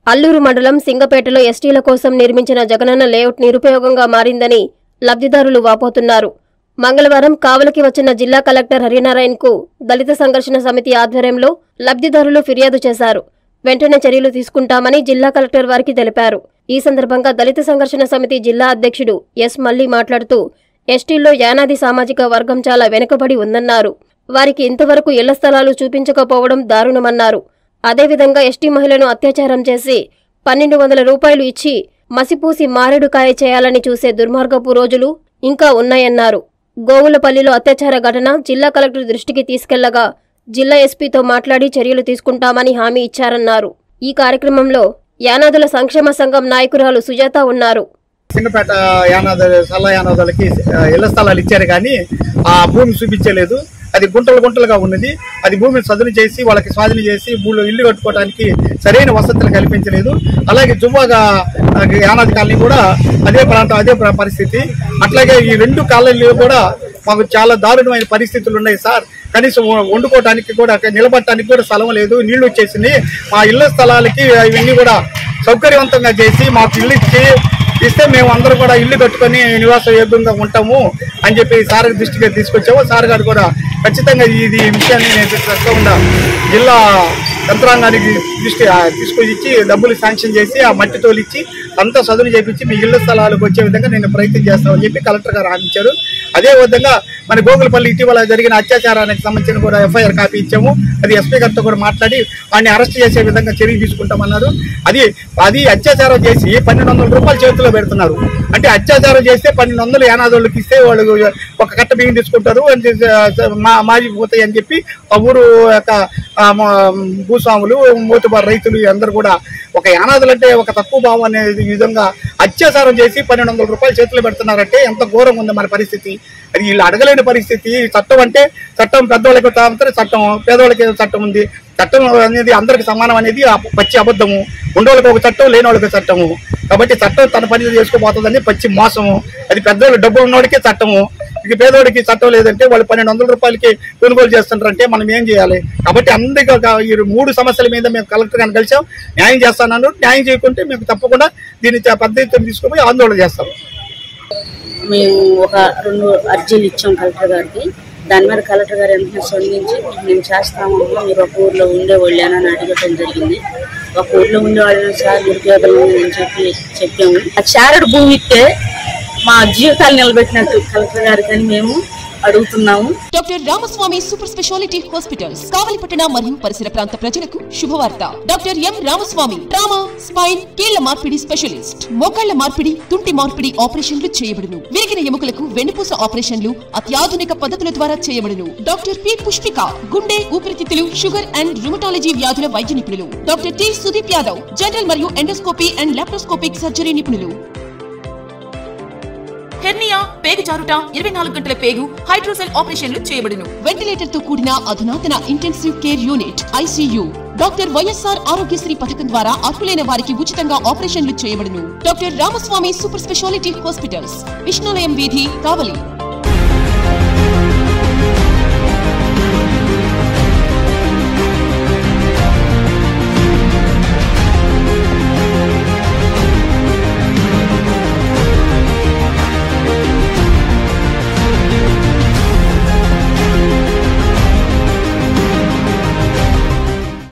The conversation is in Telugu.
అల్లూరు మండలం సింగపేటలో ఎస్టీల కోసం నిర్మించిన జగనన్న లేఅవుట్ నిరుపయోగంగా మారిందని లబ్ధిదారులు వాపోతున్నారు మంగళవారం కావలికి వచ్చిన జిల్లా కలెక్టర్ హరినారాయణకు దళిత సంఘర్షణ సమితి ఆధ్వర్యంలో లబ్ధిదారులు ఫిర్యాదు చేశారు వెంటనే చర్యలు తీసుకుంటామని జిల్లా కలెక్టర్ వారికి తెలిపారు ఈ సందర్భంగా దళిత సంఘర్షణ సమితి జిల్లా అధ్యక్షుడు ఎస్ మల్లి మాట్లాడుతూ ఎస్టీల్లో యానాది సామాజిక వర్గం చాలా వెనుకబడి ఉందన్నారు వారికి ఇంతవరకు ఇళ్ల స్థలాలు చూపించకపోవడం దారుణమన్నారు అదేవిధంగా ఎస్టీ మహిళను అత్యాచారం చేసి పన్నెండు వందల రూపాయలు ఇచ్చి మసిపూసి మారేడుకాయ చేయాలని చూసే దుర్మార్గపు రోజులు ఇంకా ఉన్నాయన్నారు గోవులపల్లిలో అత్యాచార ఘటన జిల్లా కలెక్టర్ దృష్టికి తీసుకెళ్లగా జిల్లా ఎస్పీతో మాట్లాడి చర్యలు తీసుకుంటామని హామీ ఇచ్చారన్నారు ఈ కార్యక్రమంలో యానాదుల సంక్షేమ సంఘం నాయకురాలు సుజాత ఉన్నారు చిన్నపేట యానాద సల్ల యానాదులకి ఆ, ఇళ్ల స్థలాలు ఇచ్చారు కానీ ఆ భూమి చూపించలేదు అది గుంటలు గుంటలుగా ఉన్నది అది భూమిని సదును చేసి వాళ్ళకి స్వాధీనం చేసి భూమిలో ఇల్లు కట్టుకోవడానికి సరైన వసతులు కల్పించలేదు అలాగే జువ్వాగా ఆ, యానాది కాలనీ కూడా అదే ప్రాంతం అదే ప్ర- పరిస్థితి అట్లాగే ఈ రెండు కాలనీలు కూడా మాకు చాలా దారుణమైన పరిస్థితులు ఉన్నాయి సార్ కనీసం వ- వండుకోవడానికి కూడా నిలబడటానికి కూడా స్థలం లేదు నీళ్లు వచ్చేసింది మా ఇళ్ల స్థలాలకి ఇవన్నీ కూడా సౌకర్యవంతంగా చేసి మాకు ఇల్లు ఇచ్చి ఇస్తే మేము అందరూ కూడా ఇల్లు కట్టుకొని నివాస యోగ్యంగా ఉంటాము అని చెప్పి సార్ దృష్టికి తీసుకొచ్చాము సార్ గారు కూడా ఖచ్చితంగా ఇది ఈ విషయాన్ని నేను తప్పకుండా జిల్లా యంత్రాంగానికి దృష్టి ఆ, తీసుకొచ్చి ఇచ్చి డబ్బులు శాంక్షన్ చేసి ఆ మట్టి తోలిచ్చి అంతా చదువు చేపించి మీ ఇళ్ల స్థలాలకు వచ్చే విధంగా నేను ప్రయత్నం చేస్తామని చెప్పి కలెక్టర్ గారు హామీచ్చారు అదే విధంగా మన గోగులపల్లి ఇటీవల జరిగిన అత్యాచారానికి సంబంధించిన కూడా ఎఫ్ఐఆర్ కాపీ ఇచ్చాము అది ఎస్పీ గారితో కూడా మాట్లాడి వాడిని అరెస్ట్ చేసే విధంగా చర్య తీసుకుంటామన్నారు అది అది అత్యాచారం చేసి పన్నెండు వందల రూపాయలు చేతిలో పెడుతున్నారు అంటే అత్యాచారం చేస్తే పన్నెండు వందలు యానాదోళ్ళకి ఇస్తే వాళ్ళు ఒక కట్ట బియ్యం తీసుకుంటారు అని మా మాజీ పోతాయి అని చెప్పి ఆ ఊరు యొక్క ఆ, మా భూస్వాములు మూతుబారు రైతులు అందరూ కూడా ఒక యానాదులు అంటే ఒక తక్కువ భావం అనే విధంగా అత్యాచారం చేసి పన్నెండు వందల రూపాయలు చేతిలో పెడుతున్నారంటే ఎంత ఘోరంగా ఉంది మన పరిస్థితి అది వీళ్ళు అడగలేని పరిస్థితి చట్టం అంటే చట్టం పెద్దవాళ్ళకి తాగుతారు చట్టం పేదవాళ్ళకి చట్టం ఉంది చట్టం అనేది అందరికి సమానం అనేది ఆ పచ్చి అబద్ధము ఉండోళ్ళకి ఒక చట్టం లేని వాళ్ళకి ఒక చట్టము కాబట్టి చట్టం తన పని చేసుకోబోతుందని పచ్చి మోసము అది పెద్దవాళ్ళు డబ్బులు ఉన్నోడికే చట్టము ఇక పేదోడికి చట్టం లేదంటే వాళ్ళు పన్నెండు వందల రూపాయలకి కొనుగోలు చేస్తుంటారంటే మనం ఏం చేయాలి కాబట్టి అందరికీ ఒక ఈ మూడు సమస్యల మీద మేము కలెక్టర్ గారిని కలిసాం న్యాయం చేస్తానన్నారు న్యాయం చేయకుంటే మేము తప్పకుండా దీన్ని చ- పెద్ద ఎత్తున తీసుకుపోయి ఆందోళన చేస్తాం మేము ఒక రెండు అర్జీలు ఇచ్చాం కలెక్టర్ గారికి దాని మీద కలెక్టర్ గారు వెంటనే స్పందించి మేము చేస్తామమ్మా మీరు ఒక ఊర్లో ఉండేవాళ్ళేనా అని అడగటం జరిగింది ఒక ఊర్లో ఉండేవాళ్ళని సార్ నిరుపయోగం అని చెప్పి చెప్పాము ఆ చారడు భూమి ఇస్తే మా జీవితాలు నిలబెట్టినట్టు కలెక్టర్ గారికి అని మేము అడుగుతున్నాము doctor Ramaswamy super speciality hospitals కావలిపట్టణ మరియు పరిసర ప్రాంత ప్రజలకు శుభవార్త doctor M Ramaswamy trauma spine కీళ్ల మార్పిడి స్పెషలిస్ట్ మోకాళ్ల మార్పిడి తుంటి మార్పిడి ఆపరేషన్లు చేయబడును విరిగిన ఎముకలకు వెన్నుపూస ఆపరేషన్లు అత్యాధునిక పద్ధతుల ద్వారా చేయబడును డాక్టర్ పి పుష్పిక గుండె ఊపిరితిత్తులు షుగర్ అండ్ రుమటాలజీ వ్యాధుల వైద్య నిపుణులు doctor T Sudeep Yadav general మరియు ఎండోస్కోపీ అండ్ లాప్రోస్కోపిక్ సర్జరీ నిపుణులు హెర్నియా పేగు జారుట ఇరవై నాలుగు గంటల పేగు హైడ్రోసెల్ ఆపరేషన్లు చేయబడును వెంటిలేటర్ తో కూడిన అధునాతన intensive care unit ICU doctor YSR Aarogyasri పథకం ద్వారా అర్హులైన వారికి ఉచితంగా ఆపరేషన్లు చేయబడును doctor Ramaswamy super speciality hospitals Vishnulayam వీధి కావలి